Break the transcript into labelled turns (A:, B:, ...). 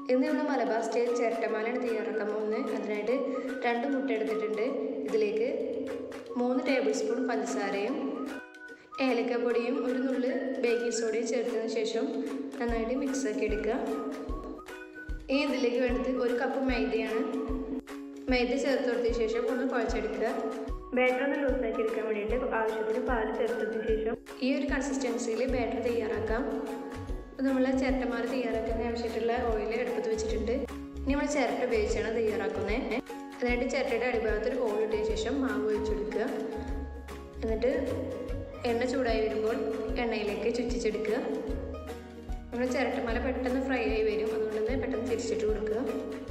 A: ഇന്ന് നമ്മൾ മലബാർ സ്റ്റൈൽ ചിരട്ടമാലയാണ് തയ്യാറാക്കാൻ പോകുന്നത് അതിനായിട്ട് രണ്ട് മുട്ട എടുത്തിട്ടുണ്ട് ഇതിലേക്ക് മൂന്ന് ടേബിൾ സ്പൂൺ പഞ്ചസാരയും ഏലക്കപ്പൊടിയും ഒരു നുള്ളി ബേക്കിംഗ് സോഡയും ചേർത്തതിന് ശേഷം നന്നായിട്ട് മിക്സ് ആക്കി എടുക്കുക ഈ ഇതിലേക്ക് വേണ്ടത് ഒരു കപ്പ് മൈദയാണ് മൈദ ചേർത്ത് കൊടുത്തതിന് ശേഷം ഒന്ന് കുഴച്ചെടുക്കുക ബാറ്റർ ഒന്ന് ലൂസാക്കി എടുക്കാൻ വേണ്ടിയിട്ട് ആവശ്യത്തിന് പാല് ചേർത്തതിന് ശേഷം ഈ ഒരു കൺസിസ്റ്റൻസിയിൽ ബാറ്റർ തയ്യാറാക്കാം അപ്പോൾ നമ്മൾ ചിരട്ടമാല തയ്യാറാക്കാൻ ആവശ്യമായിട്ടുള്ള ഓയിൽ അടുപ്പത്ത് വെച്ചിട്ടുണ്ട് ഇനി നമ്മൾ ചിരട്ട ഉപയോഗിച്ചാണ് തയ്യാറാക്കുന്നത് അതിനായിട്ട് ചിരട്ടയുടെ അടിഭാഗത്ത് ഒരു ഹോൾ ഇട്ടതിന് ശേഷം മാവ് ഒഴിച്ചെടുക്കുക എന്നിട്ട് എണ്ണ ചൂടായി വരുമ്പോൾ എണ്ണയിലേക്ക് ചുറ്റിച്ചെടുക്കുക നമ്മുടെ ചിരട്ടമാല പെട്ടെന്ന് ഫ്രൈ ആയി വരും അതുകൊണ്ട് തന്നെ പെട്ടെന്ന് തിരിച്ചിട്ട് കൊടുക്കുക